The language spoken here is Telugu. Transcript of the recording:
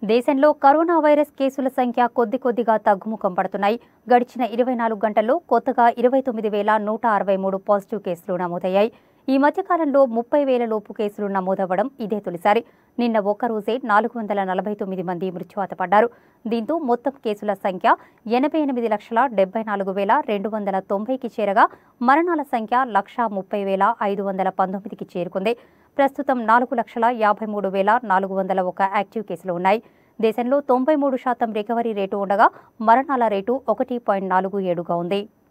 దేశంలో కరోనా వైరస్ కేసుల సంఖ్య కొద్ది కొద్దిగా తగ్గుముఖం పడుతున్నాయి గడిచిన ఇరవై నాలుగు గంటల్లో కొత్తగా ఇరవై తొమ్మిది వేల నూట అరవై మూడు పాజిటివ్ కేసులు నమోదయ్యాయి ఈ మధ్యకాలంలో ముప్పై వేల లోపు కేసులు నమోదవ్వడం ఇదే తొలిసారి నిన్న ఒక్కరోజే నాలుగు వందల నలభై తొమ్మిది మంది మృత్యువాత పడ్డారు దీంతో మొత్తం కేసుల సంఖ్య ఎనభై ఎనిమిది లక్షల డెబ్బై నాలుగు వేల రెండు వందల తొంభైకి చేరగా మరణాల సంఖ్య లక్షా ముప్పై వేల ఐదు వందల పంతొమ్మిదికి చేరుకుంది ప్రస్తుతం నాలుగు లక్షల యాభై మూడు వేల నాలుగు వందల ఒక యాక్టివ్ కేసులు ఉన్నాయి దేశంలో తొంభై మూడు శాతం రికవరీ రేటు ఉండగా మరణాల రేటు ఒకటి పాయింట్ నాలుగు ఏడుగా ఉంది